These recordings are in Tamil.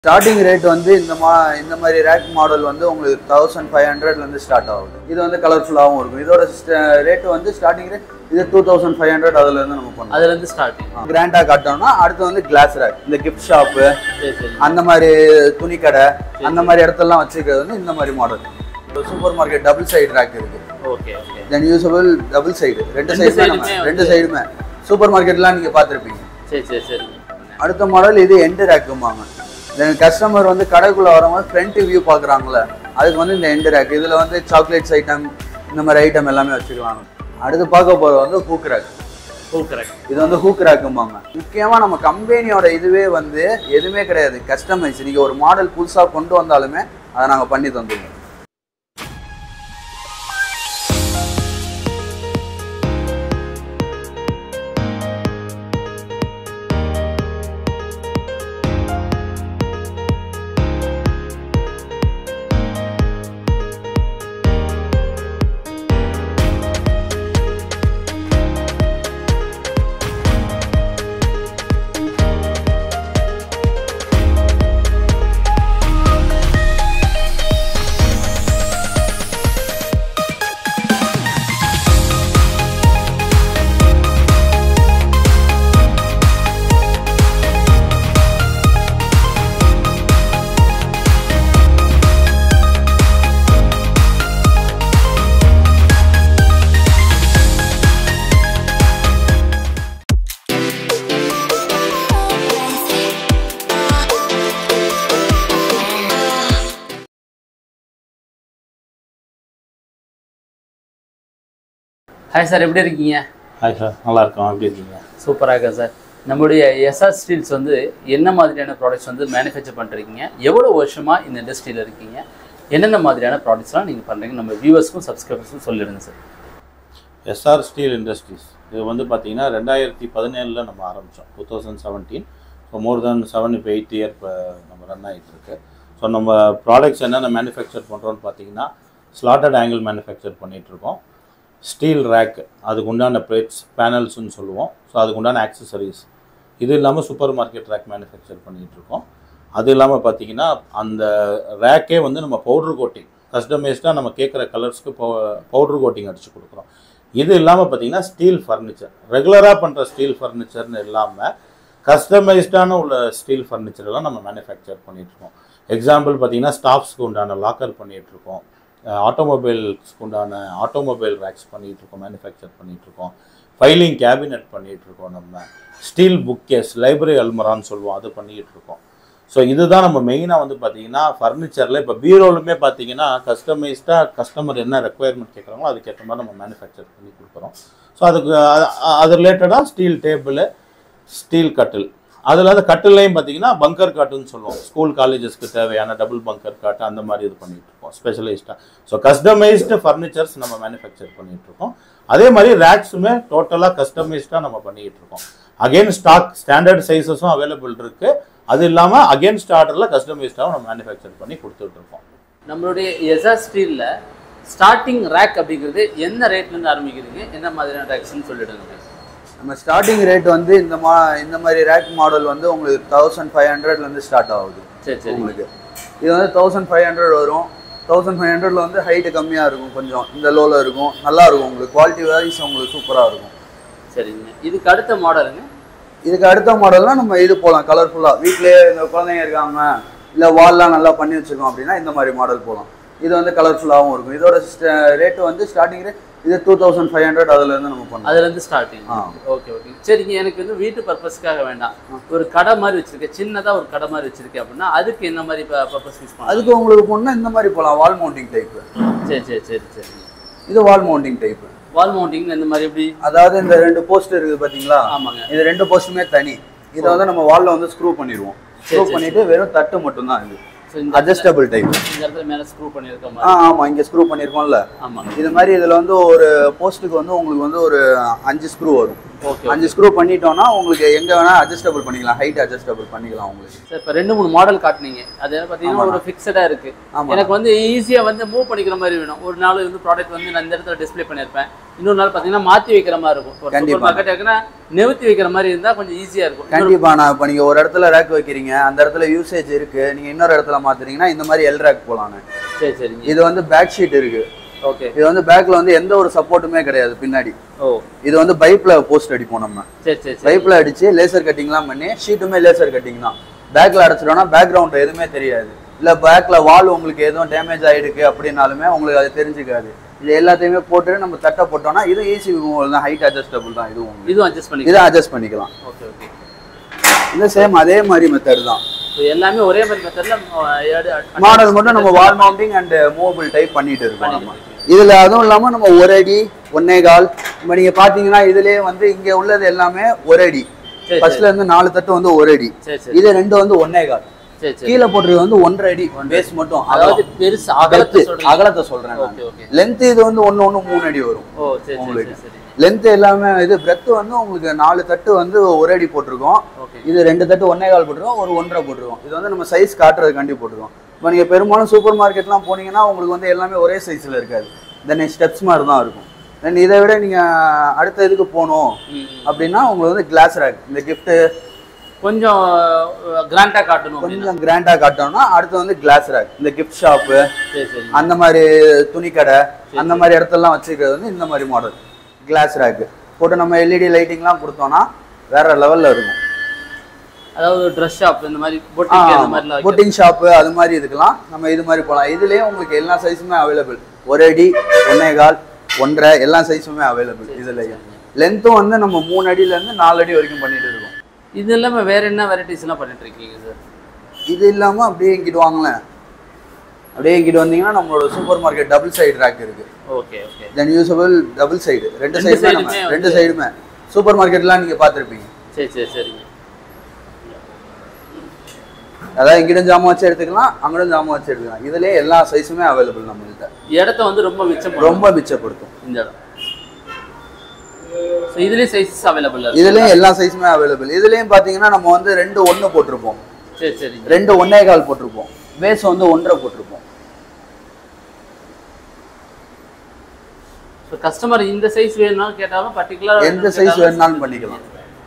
ஸ்டார்டிங் ரேட் வந்து இந்த மா இந்த மாதிரி ரேக் மாடல் வந்து உங்களுக்கு தௌசண்ட் ஃபைவ் ஹண்ட்ரட்லேருந்து ஸ்டார்ட் ஆகுது இது வந்து கலர்ஃபுல்லாகவும் இருக்கும் இதோட ரேட் வந்து ஸ்டார்டிங் ரேட் இது டூ தௌசண்ட் ஃபைவ் ஹண்ட்ரட் அதுலேருந்து நம்ம பண்ணலாம் அதுல இருந்து ஸ்டார்டிங் கிராண்டாக காட்டோம்னா அடுத்து வந்து கிளாஸ் ரேக் இந்த கிஃப்ட் ஷாப்பு சரி சரி அந்த மாதிரி துணி கடை அந்த மாதிரி இடத்தெல்லாம் வச்சுக்கிறது வந்து இந்த மாதிரி model super market double side rack இருக்கு okay okay then usable double side ரெண்டு ரெண்டு சைடுமே sideமே ரெண்டு சைடுமே சூப்பர் மார்க்கெட்லாம் நீங்கள் பார்த்துருப்பீங்க சரி சரி சரி அடுத்த மாடல் இது எண்டு ரேக்கும்பாங்க தென் கஸ்டமர் வந்து கடைக்குள்ள வரும்போது ஃப்ரண்ட் வியூ பார்க்குறாங்களே அதுக்கு வந்து இந்த எண்டு ரேக் இதில் வந்து சாக்லேட்ஸ் ஐட்டம் இந்த மாதிரி ஐட்டம் எல்லாமே வச்சுக்கலாம் அடுத்து பார்க்க போகிறது வந்து ஹூக் ரேக் ஓ கரெக்ட் இது வந்து ஹூக் ரேக்கும்பாங்க முக்கியமாக நம்ம கம்பெனியோட இதுவே வந்து எதுவுமே கிடையாது கஸ்டமைஸ் நீங்கள் ஒரு மாடல் புதுசாக கொண்டு வந்தாலுமே அதை நாங்கள் பண்ணி தந்துடுவோம் ஹாய் சார் எப்படி இருக்கீங்க ஹாய் சார் நல்லா இருக்கோம் எப்படி இருக்கீங்க சூப்பராக இருக்கா சார் நம்முடைய எஸ்ஆர் ஸ்டீல்ஸ் வந்து என்ன மாதிரியான ப்ராடக்ட்ஸ் வந்து மேனுஃபேக்சர் பண்ணிருக்கீங்க எவ்வளோ வருஷமாக இந்த இண்டஸ்ட்ரியில் இருக்கீங்க என்னென்ன மாதிரியான ப்ராடக்ட்ஸ்லாம் நீங்கள் பண்ணுறீங்க நம்ம வியூவர்ஸ்க்கும் சப்ஸ்கிரைபர்ஸ்க்கும் சொல்லிடுங்க சார் எஸ்ஆர் ஸ்டீல் இண்டஸ்ட்ரீஸ் இது வந்து பார்த்தீங்கன்னா ரெண்டாயிரத்தி பதினேழில் நம்ம ஆரம்பித்தோம் two thousand seventeen so more then seven இப்போ எயிட் இயர் இப்போ நம்ம ரன் ஆகிட்டு இருக்கு ஸோ நம்ம ப்ராடக்ட்ஸ் என்னென்ன மேனுஃபேக்சர் பண்ணுறோன்னு பார்த்தீங்கன்னா ஸ்லாட்டட் ஆங்கிள் மேனுஃபேக்சர் பண்ணிகிட்ருக்கோம் ஸ்டீல் ரேக் அதுக்கு உண்டான பிளேட்ஸ் பேனல்ஸ்னு சொல்லுவோம் ஸோ அதுக்கு உண்டான ஆக்சசரிஸ் இது இல்லாமல் சூப்பர் மார்க்கெட் ரேக் மேனுஃபேக்சர் பண்ணிகிட்ருக்கோம் அது இல்லாமல் பார்த்தீங்கன்னா அந்த ரேக்கே வந்து நம்ம பவுட்ரு கோட்டிங் கஸ்டமைஸ்டாக நம்ம கேட்குற கலர்ஸ்க்கு பவுட்ரு கோட்டிங் அடித்து கொடுக்குறோம் இது இல்லாமல் பார்த்தீங்கன்னா ஸ்டீல் ஃபர்னிச்சர் ரெகுலராக பண்ணுற ஸ்டீல் ஃபர்னிச்சர்னு இல்லாமல் கஸ்டமைஸ்டான உள்ள ஸ்டீல் ஃபர்னிச்சர் எல்லாம் நம்ம மேனுஃபேக்சர் பண்ணிகிட்ருக்கோம் எக்ஸாம்பிள் பார்த்தீங்கன்னா ஸ்டாஃப்ஸ்க்கு உண்டான லாக்கர் பண்ணிகிட்ருக்கோம் ஆட்டோமொபைல்ஸ்க்கு உண்டான ஆட்டோமொபைல் ரேக்ஸ் பண்ணிகிட்ருக்கோம் மேனுஃபேக்சர் பண்ணிகிட்ருக்கோம் ஃபைலிங் கேபினெட் பண்ணிகிட்ருக்கோம் நம்ம ஸ்டீல் புக் கேஸ் லைப்ரரி அல்மரான்னு சொல்லுவோம் அது பண்ணிக்கிட்டு இருக்கோம் ஸோ இதுதான் நம்ம மெயினாக வந்து பார்த்தீங்கன்னா ஃபர்னிச்சரில் இப்போ பீரோலுமே பார்த்தீங்கன்னா கஸ்டமைஸ்டாக கஸ்டமர் என்ன ரெக்குயர்மெண்ட் கேட்குறாங்களோ அதுக்கேற்ற மாதிரி நம்ம மேனுஃபேக்சர் பண்ணி கொடுக்குறோம் ஸோ அதுக்கு அது- அது ரிலேட்டடாக ஸ்டீல் டேபிள் ஸ்டீல் கட்டில் அதில் அந்த கட்டிலையும் பார்த்தீங்கன்னா பங்கர் காட்டுன்னு சொல்லுவோம் ஸ்கூல் காலேஜஸ்க்கு தேவையான டபுள் பங்கர் காட்டு அந்த மாதிரி இது பண்ணிட்டு இருக்கோம் ஸ்பெஷலிஸ்ட்டாக ஸோ கஸ்டமைஸ்டு ஃபர்னிச்சர்ஸ் நம்ம மேனுஃபேக்சர் பண்ணிட்டு இருக்கோம் அதே மாதிரி ரேக்ஸுமே டோட்டலாக கஸ்டமைஸ்டாக நம்ம பண்ணிட்டு இருக்கோம் அகைன் ஸ்டாக் ஸ்டாண்டர்ட் சைஸஸும் அவைலபிள் இருக்கு அது இல்லாமல் அகேன்ஸ்ட் ஆர்டரில் கஸ்டமைஸ்டாகவும் நம்ம மேனுஃபேக்சர் பண்ணி கொடுத்துட்டு இருக்கோம் நம்மளுடைய எஸ்ஆர் ஸ்டீலில் ஸ்டார்டிங் ரேக் அப்படிங்கிறது என்ன ரேட்லேருந்து ஆரம்பிக்கிறீங்க என்ன மாதிரியான ரேக்ஸ்னு சொல்லிடுங்க நம்ம ஸ்டார்டிங் ரேட் வந்து இந்த மா இந்த மாதிரி ரேக் மாடல் வந்து உங்களுக்கு தௌசண்ட் ஃபைவ் ஹண்ட்ரட்லேருந்து ஸ்டார்ட் ஆகுது சரி சரி உங்களுக்கு இது வந்து தௌசண்ட் ஃபைவ் ஹண்ட்ரட் வரும் தௌசண்ட் ஃபைவ் ஹண்ட்ரட்ல வந்து ஹைட்டு கம்மியாக இருக்கும் கொஞ்சம் இந்த லோவில் இருக்கும் நல்லா இருக்கும் உங்களுக்கு குவாலிட்டி வைஸ் உங்களுக்கு சூப்பராக இருக்கும் சரிங்க இதுக்கு அடுத்த மாடலுங்க இதுக்கு அடுத்த மாடல்னா நம்ம இது போகலாம் கலர்ஃபுல்லாக வீட்லயே இந்த குழந்தைங்க இருக்காங்க இல்லை வால்லாம் நல்லா பண்ணி வச்சிருக்கோம் அப்படின்னா இந்த மாதிரி மாடல் போகலாம் இது வந்து கலர்ஃபுல்லாகவும் இருக்கும் இதோட ரேட்டு வந்து ஸ்டார்டிங் ரேட் இது டூ தௌசண்ட் ஃபைவ் ஹண்ட்ரட் அதுலேருந்து நம்ம பண்ணலாம் அதுலேருந்து ஸ்டார்டிங் ஆ. ஓகே ஓகே சரிங்க எனக்கு வந்து வீட்டு பர்பஸ்க்காக வேண்டாம் ஒரு கடை மாதிரி வச்சிருக்கேன் சின்னதாக ஒரு கடை மாதிரி வச்சிருக்கேன் அப்படின்னா அதுக்கு என்ன மாதிரி பர்பஸ் யூஸ் பண்ணலாம் அதுக்கு உங்களுக்கு போனால் இந்த மாதிரி போகலாம் வால் மவுண்டிங் டைப்பு சரி சரி சரி சரி இது wall mounting type wall mounting இந்த மாதிரி எப்படி அதாவது இந்த ரெண்டு போஸ்ட் இருக்குது பார்த்தீங்களா ஆமாங்க இது ரெண்டு போஸ்ட்டுமே தனி இதை வந்து நம்ம வால்ல வந்து ஸ்க்ரூ பண்ணிடுவோம் ஸ்க்ரூ சரி, பண்ணிட்டு வெறும் தட்டு மட்டும்தான் இது ஸோ இந்த அட்ஜஸ்டபிள் டைப் இந்த இடத்துல மேலே ஸ்க்ரூ பண்ணியிருக்க ஆ மாதிரி ஆமாம் இங்கே ஸ்க்ரூ பண்ணியிருக்கோம்ல ஆமாங்க இது மாதிரி இதில் வந்து ஒரு போஸ்ட்டுக்கு வந்து உங்களுக்கு வந்து ஒரு அஞ்சு ஸ்க்ரூ வரும் ஓகே அஞ்சு ஸ்க்ரூ பண்ணிட்டோம்னா உங்களுக்கு எங்க வேணா அட்ஜஸ்டபிள் பண்ணிக்கலாம் ஹைட் அட்ஜஸ்டபிள் பண்ணிக்கலாம் உங்களுக்கு சார் இப்போ ரெண்டு மூணு மாடல் காட்டுனீங்க அது என்ன பார்த்தீங்கன்னா ஒரு ஃபிக்ஸடாக இருக்கு ஆமா. எனக்கு வந்து ஈஸியாக வந்து மூவ் பண்ணிக்கிற மாதிரி வேணும் ஒரு நாள் வந்து ப்ராடக்ட் வந்து நான் இந்த இடத்துல டிஸ்ப்ளே பண்ணியிருப்பேன் இன்னொரு நாள் பார்த்தீங்கன்னா மாற்றி வைக்கிற மாதிரி இருக்கும் ஒரு சூப்பர் கண்டிப்பா. மார்க்கெட் இருக்குன்னா நிறுத்தி வைக்கிற மாதிரி இருந்தால் கொஞ்சம் ஈஸியாக இருக்கும் இன்னொரு- கண்டிப்பா நான் இப்போ நீங்க ஒரு இடத்துல ரேக் வைக்கிறீங்க அந்த இடத்துல யூசேஜ் இருக்கு நீங்க இன்னொரு இடத்துல மாத்துறீங்கன்னா இந்த மாதிரி எல் ரேக் போலாங்க சரி சரிங்க இது வந்து பேக் ஷீட் இருக்கு ஓகே இது வந்து பேக்ல வந்து எந்த ஒரு சப்போர்ட்டுமே கிடையாது பின்னாடி ஓ இது வந்து பைப்ல போஸ்ட் அடிப்போம் நம்ம சரி சரி சரி பைப்ல அடிச்சு லேசர் கட்டிங்லாம் பண்ணி ஷீட்டுமே லேசர் கட்டிங் தான் பேக்ல அடைச்சிட்டோம்னா பேக்ரவுண்ட் எதுவுமே தெரியாது இல்ல பேக்ல வால் உங்களுக்கு எதுவும் டேமேஜ் ஆயிருக்கு அப்படின்னாலுமே உங்களுக்கு அது தெரிஞ்சுக்காது இது எல்லாத்தையுமே போட்டு நம்ம தட்டை போட்டோம்னா இது ஈஸி தான் ஹைட் அட்ஜஸ்டபிள் தான் இதுவும் உங்களுக்கு. இதுவும் அட்ஜஸ்ட் பண்ணி இதை அட்ஜஸ்ட் பண்ணிக்கலாம் ஓகே ஓகே இந்த சேம் அதே மாதிரி மெத்தட் தான் இப்போ எல்லாமே ஒரே மாதிரி மெத்தடில் மாடல் மட்டும் நம்ம wall mounting and movable type பண்ணிட்டு இருக்கோம் நம்ம இதுல அதுவும் இல்லாம நம்ம ஒரு அடி ஒன்னே கால் இப்போ நீங்க பாத்தீங்கன்னா இதுலயே வந்து இங்க உள்ளது எல்லாமே ஒரு அடி சரி, ஃபர்ஸ்ட்ல இருந்து நாலு தட்டு வந்து ஒரு அடி சரி சரி இது ரெண்டு வந்து ஒன்னே கால் சரி சரி கீழே போட்டுறது வந்து ஒன்றரை அடி பேஸ் மட்டும் அதாவது பெருசு அகலத்தை அகலத்து சொல்றீங்க அகலத்தை சொல்றேன் ஓகே ஓகே லென்த் இது வந்து ஒண்ணு ஒண்ணு மூணு அடி வரும் ஓ சரி சரி உங்களுக்கு. சரி சரி லென்த் எல்லாமே இது பிரெத் வந்து உங்களுக்கு நாலு தட்டு வந்து ஒரு அடி போட்டிருக்கோம் ஓகே இது ரெண்டு தட்டு ஒன்னே கால் போட்டிருக்கோம் ஒரு ஒன்றரை போட்டிருக்கோம் இது வந்து நம்ம சைஸ் காட்டுறதுக்காண்டி போட்டிருக்கோம் இப்போ நீங்கள் பெரும்பாலும் சூப்பர் மார்க்கெட்லாம் போனீங்கன்னா உங்களுக்கு வந்து எல்லாமே ஒரே சைஸில் இருக்காது தென் ஸ்டெப்ஸ் மாதிரி தான் இருக்கும் தென் இதை விட நீங்கள் அடுத்த இதுக்கு போகணும் ம், ம். அப்படின்னா உங்களுக்கு வந்து கிளாஸ் ரேக் இந்த கிஃப்ட்டு கொஞ்சம் கிராண்டா காட்டணும் அப்படின்னா கொஞ்சம் கிராண்டாக காட்டணும்னா அடுத்து வந்து கிளாஸ் ரேக் இந்த கிஃப்ட் ஷாப்பு சரி சரி அந்த மாதிரி துணிக்கடை அந்த மாதிரி இடத்தெல்லாம் வச்சுக்கிறது வந்து இந்த மாதிரி மாடல் கிளாஸ் ரேக்கு போட்டு நம்ம எல்இடி லைட்டிங்லாம் கொடுத்தோம்னா வேற லெவலில் இருக்கும் அதாவது ட்ரெஸ் ஷாப் இந்த மாதிரி பொட்டிக் அந்த மாதிரிலாம் வைக்கிறது. புட்டிங் ஷாப்பு அது மாதிரி இதுக்கெல்லாம் நம்ம இது மாதிரி போகலாம் இதுலேயே உங்களுக்கு எல்லா சைஸுமே அவைலபிள் ஒரு அடி ஒன்னே கால் ஒன்றரை எல்லா சைஸுமே அவைலபிள் இதுலேயும் லென்த்தும் வந்து நம்ம மூணு அடியிலேருந்து நாலு அடி வரைக்கும் பண்ணிட்டு இருக்கோம் இது இல்லாம வேற என்ன வெரைட்டிஸ் எல்லாம் பண்ணிட்டு இருக்கீங்க சார் இது இல்லாமல் அப்படியே இங்கிட்டு வாங்களேன் அப்படியே இங்கிட்டு வந்தீங்கன்னா நம்மளோட super market double side rack இருக்கு okay okay then usable double side ரெண்டு ரெண்டு சைடுமே side நம்ம மே ரெண்டு சைடுமே சூப்பர் மார்க்கெட்லாம் நீங்கள் பார்த்துருப்பீங்க சரி சரி சரிங்க அதாவது இங்கிட்டும் ஜாமான் வச்சு எடுத்துக்கலாம் அங்கிட்டும் ஜாமான் வச்சு எடுத்துக்கலாம் இதுலேயே எல்லா சைஸுமே அவைலபிள் நம்மள்கிட்ட இடத்த வந்து ரொம்ப மிச்சம் பண்ணும் ரொம்ப மிச்சப்படுத்தும் இந்த இடம் ஸோ இதுலேயும் சைஸஸ் அவைலபிள் இருக்கு இதுலயும் எல்லா சைஸுமே அவைலபிள் இதுலயும் பாத்தீங்கன்னா நம்ம வந்து ரெண்டு ஒண்ணு போட்டிருப்போம் சரி சரிங்க ரெண்டு ஒன்னே கால் போட்டிருப்போம் பேஸ் வந்து ஒன்றரை போட்டிருப்போம் ஸோ கஸ்டமர் இந்த சைஸ் வேணும்னாலும் கேட்டாலும் பர்டிகுலர் எந்த சைஸ் வேணும்னாலும் பண்ணிக்கலாம்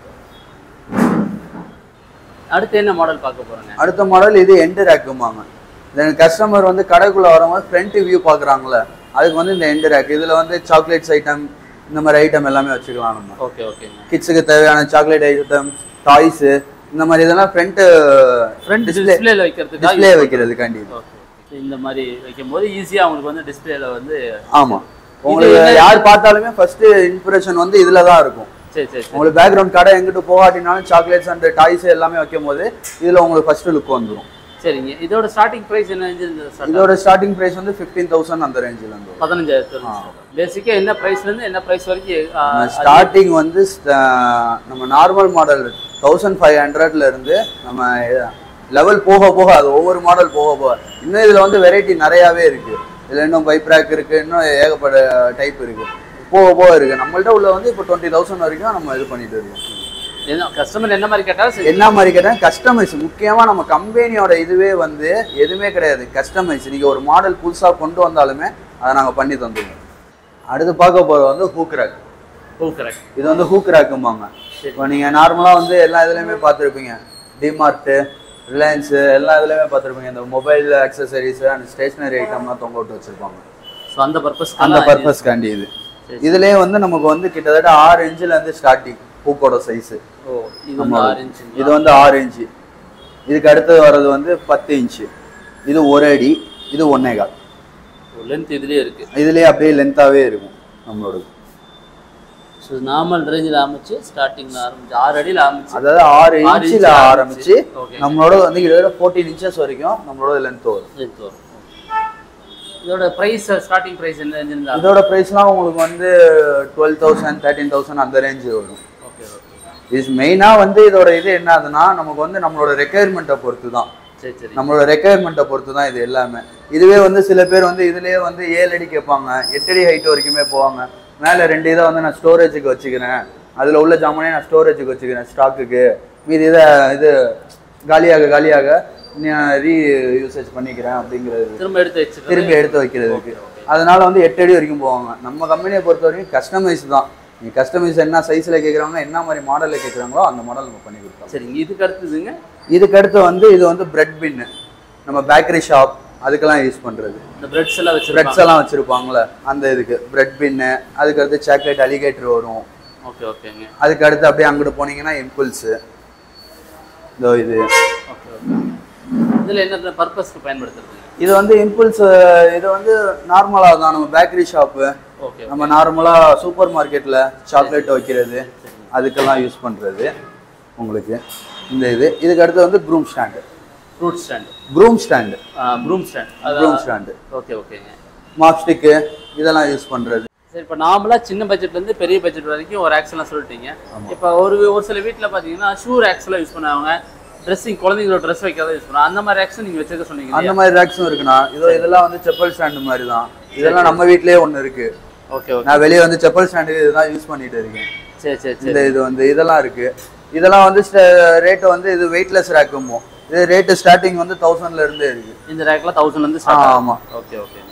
அடுத்து என்ன மாடல் பார்க்க போறோங்க அடுத்த மாடல் இது எண்டு ரேக்குமாங்க தென் கஸ்டமர் வந்து கடைக்குள்ள வரும்போது ஃப்ரண்ட் வியூ பாக்குறாங்கல்ல அதுக்கு வந்து இந்த எண்டு ரேக் இதுல வந்து சாக்லேட்ஸ் ஐட்டம் இந்த மாதிரி ஐட்டம் எல்லாமே வச்சுக்கலாம் நம்ம ஓகே ஓகேங்க கிட்ஸுக்கு தேவையான சாக்லேட் ஐட்டம் டாய்ஸ் இந்த மாதிரி இதெல்லாம் ஃப்ரண்ட் ஃப்ரண்ட் டிஸ்பிளே டிஸ்பிளேல வைக்கிறதுக்கு டிஸ்பிளே வைக்கிறதுக்காண்டி இது. ஓகே இந்த மாதிரி வைக்கும்போது ஈஸியாக அவங்களுக்கு வந்து டிஸ்பிளேல வந்து ஆமா உங்களுக்கு என்ன- யார் பார்த்தாலுமே ஃபர்ஸ்ட் இம்ப்ரெஷன் வந்து இதுல தான் இருக்கும் சரி சரி சரி உங்களுக்கு பேக்ரவுண்ட் கடை எங்கிட்டு போகாட்டினாலும் சாக்லேட்ஸ் அண்ட் டாய்ஸ் எல்லாமே வைக்கும் போது இதுல உங்களுக்கு ஃபர்ஸ்ட் லுக் வந்துடும் சரிங்க இதோட ஸ்டார்டிங் ப்ரைஸ் என்ன இருந்தது சார் இதோட ஸ்டார்டிங் பிரைஸ் வந்து ஃபிஃப்டீன் தௌசண்ட் அந்த ரேஞ்சில் இருந்து வரும். பதினஞ்சாயிரத்து பேசிக்காக என்ன ப்ரைஸ்ல இருந்து என்ன ப்ரைஸ் வரைக்கும் ஆ, ஸ்டார்டிங் வந்து sta- நம்ம நார்மல் மாடல் தௌசண்ட் ஃபைவ் ஹண்ட்ரட்ல இருந்து நம்ம லெவல் போக போக அது ஒவ்வொரு மாடல் போக போக இன்னும் இதுல வந்து வெரைட்டி நிறையாவே இருக்கு இதுல இன்னும் பைப் ரேக் இருக்கு இன்னும் ஏகப்பட்ட டைப் இருக்கு போக போக இருக்கு நம்மள்ட்ட உள்ள வந்து இப்போ டுவெண்ட்டி தௌசண்ட் வரைக்கும் நம்ம இது பண்ணிட்டு இருக்கோம் என்ன கஸ்டமர் என்ன மாதிரி கேட்டாலும் சரி என்ன மாதிரி கேட்டால் கஸ்டமைஸ் முக்கியமாக நம்ம கம்பெனியோட இதுவே வந்து எதுவுமே கிடையாது கஸ்டமைஸ் நீங்கள் ஒரு மாடல் புதுசாக கொண்டு வந்தாலுமே அதை நாங்கள் பண்ணி தந்துடுவோம் அடுத்து பார்க்க போகிறது வந்து ஹூக் ரேக் ஓ கரெக்ட் இது வந்து ஹூக் ரேக்கும்பாங்க இப்போ நீங்கள் நார்மலாக வந்து எல்லா இதுலேயுமே பார்த்துருப்பீங்க டிமார்ட்டு ரிலையன்ஸு எல்லா இதுலேயுமே பார்த்துருப்பீங்க இந்த மொபைல் அக்சசரிஸ் அண்ட் ஸ்டேஷ்னரி ஐட்டம்லாம் தொங்க விட்டு வச்சுருப்பாங்க ஸோ அந்த பர்பஸ் அந்த பர்பஸ்க்காண்டி இது இதுலேயே வந்து நமக்கு வந்து கிட்டத்தட்ட ஆறு இன்ச்சில் இருந்து ஸ்டார்டிங் ஹூக்கோட சைஸு ஓ இது வந்து ஆறு இன்ச்சு இது வந்து ஆறு இன்ச்சு இதுக்கு அடுத்தது வர்றது வந்து பத்து இன்ச்சு இது ஒரு அடி இது ஒன்னே கால் லென்த் இதுலயே இருக்கு இதுலயே அப்படியே லென்த்தாவே இருக்கும் நம்மளோடது ஸோ நார்மல் ரேஞ்சில் ஆரம்பிச்சு ஸ்டார்டிங்ல ஆரம்பிச்சு ஆறு அடியில் ஆரம்பிச்சு அதாவது ஆறு ஆறு இன்ச்சில் inch ஆரம்பிச்சு Okay. நம்மளோட வந்து கிட்டத்தட்ட ஃபோர்டீன் இன்ச்சஸ் வரைக்கும் நம்மளோட லென்த் வரும் லென்த் வரும் இதோட ப்ரைஸ் ஸ்டார்டிங் ப்ரைஸ் என்ன ரேஞ்சில் இருந்தா இதோட ப்ரைஸ்லாம் உங்களுக்கு வந்து டுவெல் தௌசண்ட் தேர்ட்டீன் தௌசண்ட் அந்த ரேஞ்சு வரும் ஓகே ஓகே இது மெயினாக வந்து இதோட இது என்னதுன்னா நமக்கு வந்து நம்மளோட ரெக்குயர்மெண்ட்டை பொறுத்து தான் சரி சரி நம்மளோட ரெக்குயர்மெண்ட்டை பொறுத்து தான் இது எல்லாமே இதுவே வந்து சில பேர் வந்து இதுலயே வந்து ஏழு அடி கேட்பாங்க எட்டு அடி ஹைட் வரைக்குமே போவாங்க மேலே ரெண்டு இதை வந்து நான் ஸ்டோரேஜுக்கு வச்சுக்கிறேன் அதில் உள்ள ஜாமானே நான் ஸ்டோரேஜுக்கு வச்சுக்கிறேன் ஸ்டாக்குக்கு மீதி இதை இது காலியாக காலியாக ரீ யூசேஜ் பண்ணிக்கிறேன் அப்படிங்கிறது திரும்ப எடுத்து வச்சுட்டு திரும்பி எடுத்து வைக்கிறதுக்கு அதனால வந்து எட்டு அடி வரைக்கும் போவாங்க நம்ம கம்பெனியை பொறுத்த வரைக்கும் கஸ்டமைஸ் தான் நீ கஸ்டமைஸ் என்ன சைஸில் கேட்குறாங்க என்ன மாதிரி மாடலில் கேட்குறாங்களோ அந்த மாடல் நம்ம பண்ணி கொடுத்தோம் சரிங்க இதுக்கு அடுத்ததுங்க இதுக்கு அடுத்து வந்து இது வந்து பிரெட் பின்னு நம்ம பேக்கரி ஷாப் அதுக்கெல்லாம் யூஸ் பண்ணுறது இந்த பிரெட்ஸ் எல்லாம் பிரெட்ஸ் வச்சிருப்பாங்க எல்லாம் வச்சுருப்பாங்களே அந்த இதுக்கு பிரெட் பின்னு அதுக்கு அடுத்து சாக்லேட் அலிகேட்டர் வரும் ஓகே ஓகேங்க அதுக்கு அடுத்து அப்படியே அங்கிட்டு போனீங்கன்னா இம்புல்ஸு இதோ இது ஓகே ஓகே இதுல என்ன பர்பஸ்க்கு பயன்படுத்துறதுங்க இது வந்து இம்புல்ஸ் இது வந்து நார்மலாக தான் நம்ம பேக்கரி ஷாப்பு ஓகே நம்ம நார்மலாக சூப்பர் மார்க்கெட்டில் சாக்லேட் வைக்கிறது அதுக்கெல்லாம் யூஸ் பண்ணுறது உங்களுக்கு இந்த இது இதுக்கு அடுத்து வந்து broom stand fruit stand broom stand broom stand broom stand okay ஓகேங்க மாப்ஸ்டிக்கு இதெல்லாம் யூஸ் பண்ணுறது சரி இப்போ நார்மலாக சின்ன பட்ஜெட்ல இருந்து பெரிய பட்ஜெட் வரைக்கும் ஒரு ஆக்ஸ்லாம் சொல்லிட்டீங்க இப்போ ஒரு ஒரு சில வீட்டில் பார்த்தீங்கன்னா ஷூ ஆக்ஸ்லாம் யூஸ் பண்ணுவாங்க ட்ரெஸ்ஸிங் குழந்தைங்களோட ட்ரெஸ் வைக்கிறத யூஸ் பண்ணுவாங்க அந்த மாதிரி ஆக்ஸ் நீங்கள் வச்சிருக்க சொன்னீங்க அந்த இல்லையா மாதிரி ரேக்ஸும் இருக்குண்ணா இதோ இதெல்லாம் வந்து செப்பல் ஸ்டாண்டு மாதிரி தான் இதெல்லாம் நம்ம வீட்லயே ஒன்று இருக்கு ஓகே ஓகே நான் வெளியே வந்து செப்பல் ஸ்டாண்டு இதுதான் யூஸ் பண்ணிட்டு இருக்கேன் சரி சரி சரி இந்த இது வந்து இதெல்லாம் இருக்கு இதெல்லாம் வந்து ரேட்டு வந்து இது வெயிட்லெஸ் ரேக்குமோ இது ரேட்டு ஸ்டார்டிங் வந்து தௌசண்ட்ல இருந்தே இருக்கு இந்த ரேக்கில் தௌசண்ட்லேருந்து ஆ ஸ்டார்ட் ஆமா ஓகே ஓகேங்க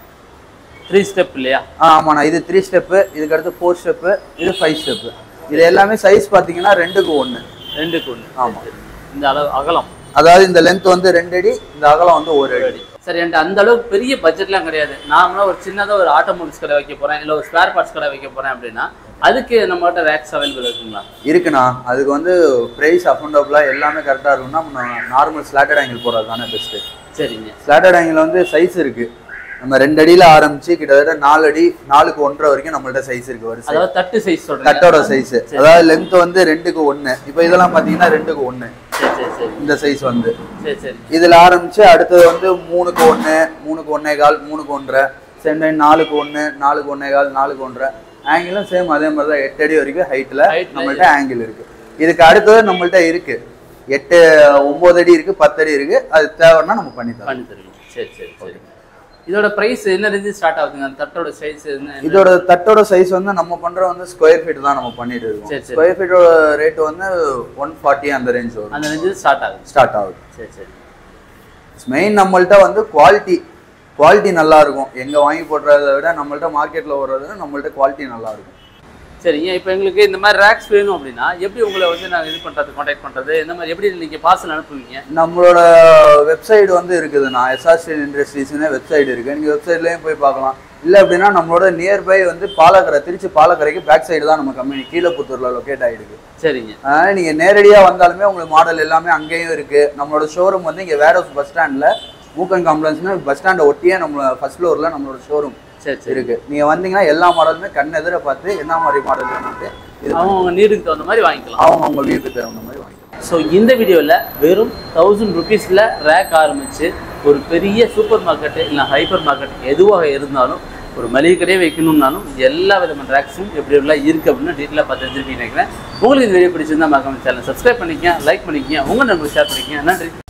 த்ரீ ஸ்டெப் இல்லையா ஆ ஆமாண்ணா இது த்ரீ ஸ்டெப்பு இதுக்கு அடுத்து ஃபோர் ஸ்டெப்பு இது ஃபைவ் ஸ்டெப்பு இது எல்லாமே சைஸ் பார்த்தீங்கன்னா ரெண்டுக்கு ஒன்று ரெண்டுக்கு ஒன்று ஆமா. இந்த அளவு அகலம் அதாவது இந்த லென்த் வந்து ரெண்டு அடி இந்த அகலம் வந்து ஒரு அடி சரி என்கிட்ட அந்த அளவுக்கு பெரிய பட்ஜெட்லாம் கிடையாது நார்மலாக ஒரு சின்னதாக ஒரு ஆட்டோமொபைல்ஸ் கடை வைக்க போகிறேன் இல்லை ஒரு ஸ்பேர் பார்ட்ஸ் கடை வைக்க போகிறேன் அப்படின்னா அதுக்கு நம்மகிட்ட ரேக்ஸ் அவைலபிள் இருக்குங்களா இருக்குண்ணா அதுக்கு வந்து ப்ரைஸ் அஃபோர்டபுளாக எல்லாமே கரெக்டாக இருக்கும்னா நம்ம நார்மல் ஸ்லாட்டட் ஆங்கிள் போடுறது தானே பெஸ்ட்டு சரிங்க ஸ்லாட்டட் ஆங்கிள் வந்து சைஸ் இருக்கு நம்ம ரெண்டு அடியில் ஆரம்பிச்சு கிட்டத்தட்ட நாலு அடி நாலுக்கு ஒன்றரை வரைக்கும் நம்மள்ட்ட சைஸ் இருக்கு வரிசை அதாவது தட்டு சைஸ் சொல்கிறேன் தட்டோட சைஸ் அதாவது லென்த் வந்து ரெண்டுக்கு ஒன்று இப்போ இதெல்லாம் பார்த்தீங்கன்னா ரெண்டுக்கு ஒன்று சரி சரி சரி இந்த சைஸ் வந்து சரி சரி இதில் ஆரம்பிச்சு அடுத்தது வந்து மூணுக்கு ஒன்று மூணுக்கு ஒன்னே கால் மூணுக்கு ஒன்றரை சேம் டைம் நாலுக்கு ஒன்று நாலுக்கு ஒன்னே கால் நாலுக்கு ஒன்றரை ஆங்கிளும் சேம் அதே மாதிரி தான் எட்டு அடி வரைக்கும் ஹைட்டில் Height ல நம்மள்ட்ட ஆங்கிள் இருக்கு இதுக்கு அடுத்தது நம்மள்ட்ட இருக்கு எட்டு ஒம்பது அடி இருக்கு பத்து அடி இருக்கு அது தேவைன்னா நம்ம பண்ணி தரோம் பண்ணி தருவீங்க சரி சரி சரி இதோட பிரைஸ் என்ன ரேஞ்சு ஸ்டார்ட் ஆகுதுங்க அந்த தட்டோட சைஸ் என்ன என்ன- இதோட தட்டோட சைஸ் வந்து நம்ம பண்ற வந்து ஸ்கொயர் ஃபீட் தான் நம்ம பண்ணிட்டு இருக்கோம் சரி, சரி. ஸ்கொயர் ஃபீட்டோட ரேட் வந்து ஒன் ஃபார்ட்டி அந்த ரேஞ்ச் வரும் அந்த ரேஞ்சு ஸ்டார்ட் ஆகுது ஸ்டார்ட் ஆகுது சரி சரி மெயின் நம்மள்ட்ட வந்து குவாலிட்டி குவாலிட்டி நல்லா இருக்கும் எங்க வாங்கி போடுறத விட நம்மள்ட்ட மார்க்கெட்ல வர்றது நம்மள்ட்ட குவாலிட்டி நல்லா இருக்கும் சரிங்க இப்போ எங்களுக்கு இந்த மாதிரி ரேக்ஸ் வேணும் அப்படின்னா எப்படி உங்களை வந்து நாங்கள் இது பண்ணுறது காண்டாக்ட் பண்ணுறது இந்த மாதிரி எப்படி நீங்கள் பார்சல் அனுப்புவீங்க நம்மளோட வெப்சைட் வந்து இருக்குதுண்ணா எஸ்ஆர்ஸ்டீல் இண்டஸ்ட்ரீஸ்னு வெப்சைட் இருக்கு நீங்க வெப்சைட்லயும் போய் பார்க்கலாம் இல்லை அப்படின்னா நம்மளோட நியர்பை வந்து பாலக்கரை திருச்சி பாலக்கரைக்கு பேக் சைடு தான் நம்ம கம்பெனி கீழப்புத்தூர்ல லொக்கேட் ஆயிருக்கு சரிங்க அதனால நீங்க நேரடியா வந்தாலுமே உங்களுக்கு மாடல் எல்லாமே அங்கேயும் இருக்கு நம்மளோட ஷோரூம் வந்து இங்க வேர் ஹவுஸ் பஸ் ஸ்டாண்ட்ல மூக்கன் காம்ப்ளெக்ஸ்னு பஸ் ஸ்டாண்டை ஒட்டியே நம்ம ஃபர்ஸ்ட் ஃப்ளோர்ல நம்மளோட ஷோரூம் சரி சரி இருக்கு நீங்க வந்தீங்கன்னா எல்லா மாடலுமே கண் எதிர பார்த்து என்ன மாதிரி மாடல் வேணும்ட்டு இது அவங்க நீருக்கு தகுந்த மாதிரி வாங்கிக்கலாம் அவங்க அவங்க வீட்டுக்கு தகுந்த மாதிரி வாங்கிக்கலாம் ஸோ இந்த வீடியோவில் வெறும் தௌசண்ட் ருபீஸில் ரேக் ஆரம்பித்து ஒரு பெரிய சூப்பர் மார்க்கெட்டு இல்லை ஹைப்பர் மார்க்கெட் எதுவாக இருந்தாலும் ஒரு மளிகை கடையை வைக்கணும்னாலும் எல்லா விதமான ரேக்ஸும் எப்படி எப்படிலாம் இருக்குது அப்படின்னு டீட்டெயிலாக பார்த்து தெரிஞ்சுருப்பீங்க நினைக்கிறேன் உங்களுக்கு இந்த வீடியோ பிடிச்சிருந்தா மறக்காம சேனல் சப்ஸ்கிரைப் பண்ணிக்கங்க லைக் பண்ணிக்கங்க உங்கள் நண்பர்கள் ஷேர் பண்ணிக்கங்க நன்றி